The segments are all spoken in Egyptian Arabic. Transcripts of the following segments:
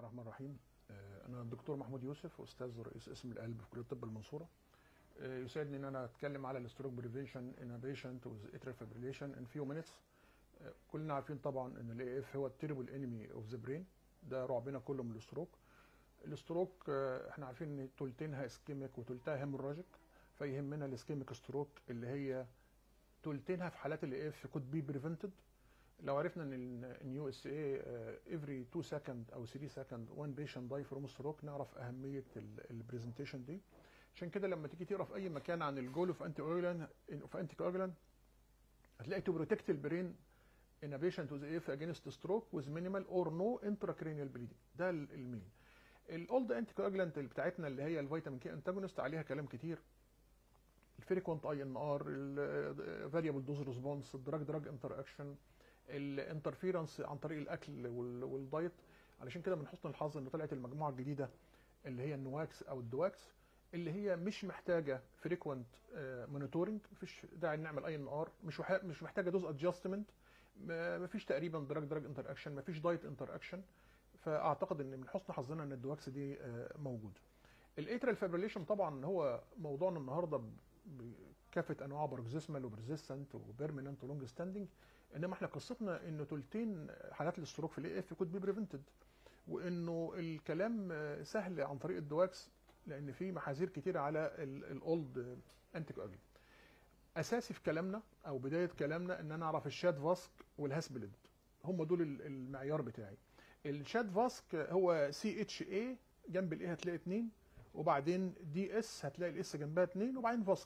الرحمن الرحيم آه، انا الدكتور محمود يوسف استاذ ورئيس قسم القلب في كليه الطب المنصوره آه، يسعدني ان انا اتكلم على الستروك بريفنشن ان بيشنت وذ اتريال فيبريليشن ان فيو مينتس كلنا عارفين طبعا ان الاي اف هو التيربل انمي اوف ذا برين ده رعبنا كله من الستروك الستروك آه، احنا عارفين ان تلتينها اسكيميك وتلتها هيموراجيك فيهمنا الاسكيميك ستروك اللي هي تلتينها في حالات الاي اف كود بي بريفنتد لو عرفنا ان ان يو اس اي افري 2 سكند او 3 سكند 1 بيشنت داي فروم ستروك نعرف اهميه البرزنتيشن دي عشان كده لما تيجي تقرا في اي مكان عن الجول اوف انتي اويلان اوف انتي كواجولان هتلاقي تو بروتكت البرين in a patient with AF against stroke with minimal or no intracranial bleeding ده ال- المين الاولد انتي كواجولانت اللي بتاعتنا اللي هي الفيتامين كي انتاجونست عليها كلام كتير الفريكونت اي ان ار الفاريبل دوز ريسبونس الدراج دراج انتر اكشن الانترفيرنس عن طريق الاكل وال- والدايت علشان كده من حسن الحظ ان طلعت المجموعه الجديده اللي هي النواكس او الدواكس اللي هي مش محتاجه فريكوينت مونيتورنج مفيش داعي نعمل اي ان ار مش وح- مش محتاجه دوز ادجستمنت مفيش تقريبا دراج دراج انتر اكشن مفيش دايت انتر اكشن فاعتقد ان من حسن حظنا ان الدواكس دي آه، موجوده الاترال فابريليشن طبعا هو موضوعنا النهارده ب- بكافه انواع بروكزيسمال وبرزيستنت وبيرمننت ولونج ستاندنج انما احنا قصتنا انه تلتين حالات الاستروك في الاي اف كود بي بريفنتد وانه الكلام آه، سهل عن طريق الدواكس لان في محاذير كتيره على الاولد انتي كواجولانت اساسي في كلامنا او بدايه كلامنا ان انا اعرف الشاد فاسك والهاسبلد هم دول ال- المعيار بتاعي الشاد فاسك هو سي اتش اي جنب الاي هتلاقي اتنين وبعدين دي اس هتلاقي الاس جنبها اتنين وبعدين فاسك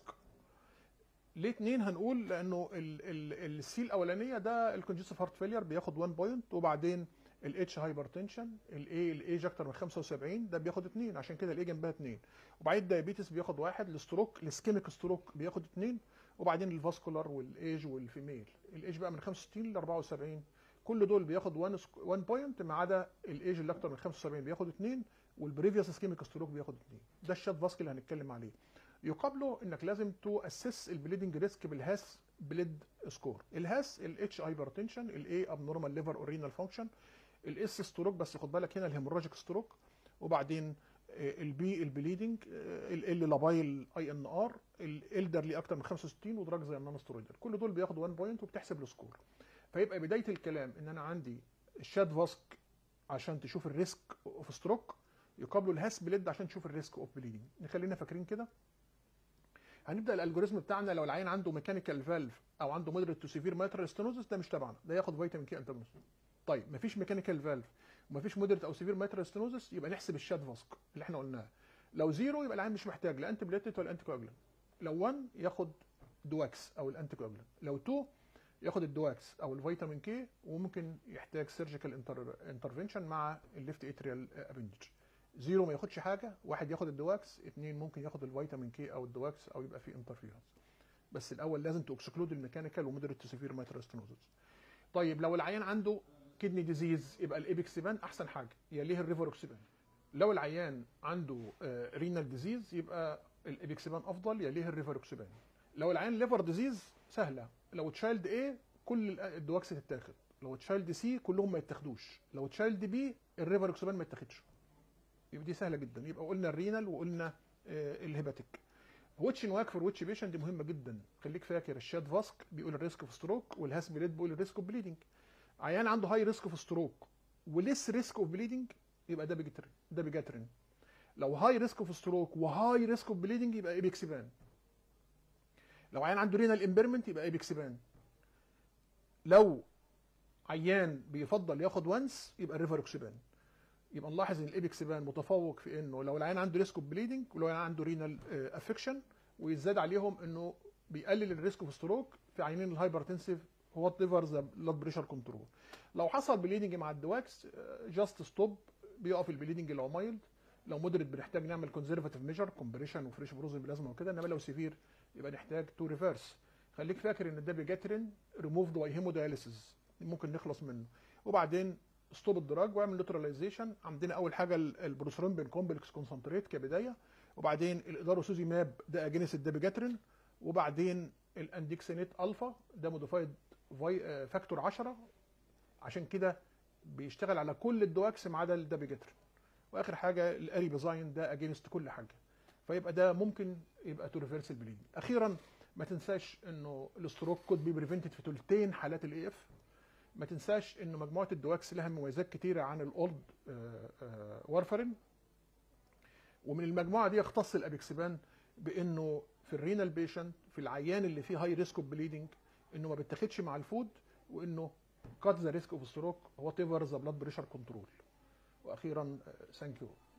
ليه اتنين هنقول لانه السي الاولانيه ده الكونجستيف هارت فيلير بياخد 1 بوينت وبعدين الاتش هايبرتنشن الاي الايج اكتر من 75 ده بياخد 2 عشان كده الاي جنبها 2 وبعدين الدايابيتس بياخد واحد الستروك الاسكيميك ستروك بياخد 2 وبعدين الفاسكولار والايج والفيميل الايج بقى من 65 ل 74 كل دول بياخد 1 1 بوينت ما عدا الايج اللي اكتر من 75 بياخد 2 والبريفيوس اسكيميك ستروك بياخد 2 ده الشات فاسك اللي هنتكلم عليه يقابله انك لازم تو اسس البليدنج ريسك بالهاس بليد سكور الهاس الاتش هايبرتنشن الاي ابنورمال ليفر اورينال فانكشن الاس ستروك بس خد بالك هنا الهيموراجيك ستروك وبعدين البي البليدنج ال لابايل اي ان ار الالدرلي اكتر من 65 ودراج زي النون سترويدال كل دول بياخد 1 بوينت وبتحسب السكور فيبقى بدايه الكلام ان انا عندي الشاد فاسك عشان تشوف الريسك اوف ستروك يقابله الهاس بليد عشان تشوف الريسك اوف بليدنج نخلينا فاكرين كده هنبدا الالجوريزم بتاعنا لو العيان عنده ميكانيكال فالف او عنده مودريت تو سيفير ماترال ستينوزس ده مش تبعنا ده ياخد فيتامين كي انتاجونست طيب مفيش ميكانيكال فالف ومفيش مودريت او سيفير ماترال ستينوزس يبقى نحسب الشاد فاسك اللي احنا قلناها لو زيرو يبقى العيان مش محتاج لا انتي بليتت ولا انتي كواجلانت لو 1 ياخد دواكس او الانتي كواجلانت لو 2 ياخد الدواكس او الفيتامين كي وممكن يحتاج سيرجيكال انترفنشن مع الليفت اتريال ابندج زيرو ما ياخدش حاجه واحد ياخد الدواكس اثنين ممكن ياخد الفيتامين كي او الدواكس او يبقى في انترفيرنس بس الاول لازم تكسكلود الميكانيكال ومودريت تو سيفير مايتروستينوزس طيب لو العيان عنده كدني ديزيز يبقى الايبكسيبان احسن حاجه يليه الريفروكسيبان لو العيان عنده رينال ديزيز يبقى الايبكسيبان افضل يليه الريفروكسيبان لو العيان ليفر ديزيز سهله لو تشايلد ايه كل الدواكس تتاخد لو تشايلد سي كلهم ما يتاخدوش لو تشايلد بي الريفروكسيبان ما يتاخدش يبقى دي سهله جدا يبقى قلنا الرينال وقلنا آه، الهيباتيك ويتش نواك فور ويتش بيشنت دي مهمه جدا خليك فاكر الشاد فاسك بيقول الريسك اوف ستروك والهاس بليد بيقول الريسك اوف بليدنج عيان عنده هاي ريسك اوف ستروك وليس ريسك اوف بليدنج يبقى ده بيجترين ده بيجاترين لو هاي ريسك اوف ستروك وهاي ريسك اوف بليدنج يبقى ايبكسيبان لو عيان عنده رينال امبيرمنت يبقى ايبكسيبان لو عيان بيفضل ياخد وانس يبقى ريفاروكسيبان يبقى نلاحظ ان الايبكسيبان متفوق في انه لو العيان عنده ريسك اوف بليدنج ولو العيان عنده رينال افكشن ويزداد عليهم انه بيقلل الريسك اوف ستروك في عينين الهايبرتنسيف وات ايفر ذا بلاد بريشر كنترول لو حصل بليدنج مع الدواكس جاست ستوب بيقف البليدنج لو مايلد لو مودريت بنحتاج نعمل كونزرفاتيف ميجر كومبريشن وفريش بروز بلازما وكده انما لو سيفير يبقى نحتاج تو ريفرس خليك فاكر ان ده بيجاترين ريموفد باي هيموداياليسيس ممكن نخلص منه وبعدين ستوب الدراج واعمل نيوتراليزيشن عندنا اول حاجه ال- البروسرومبين كومبلكس كونسنتريت كبدايه وبعدين الاداروسوزيماب ده اجينس الدابيجاترين وبعدين الانديكسينيت الفا ده موديفايد فاكتور 10 عشان كده بيشتغل على كل الدواكس ما عدا الدابيجاترين واخر حاجه الاري ديزاين ده اجينست كل حاجه فيبقى ده ممكن يبقى تو ريفرس البليدنج اخيرا ما تنساش انه الاستروك كود بي بريفنتد في ثلثين حالات الاي اف ما تنساش انه مجموعه الدواكس لها مميزات كتيره عن الاولد وارفرين ومن المجموعه دي يختص الابيكسبان بانه في الرينال بيشنت في العيان اللي فيه هاي ريسك اوف بليدنج انه ما بيتاخدش مع الفود وانه كات ذا ريسك اوف ستروك وات ايفر ذا بلاد بريشر كنترول واخيرا ثانك يو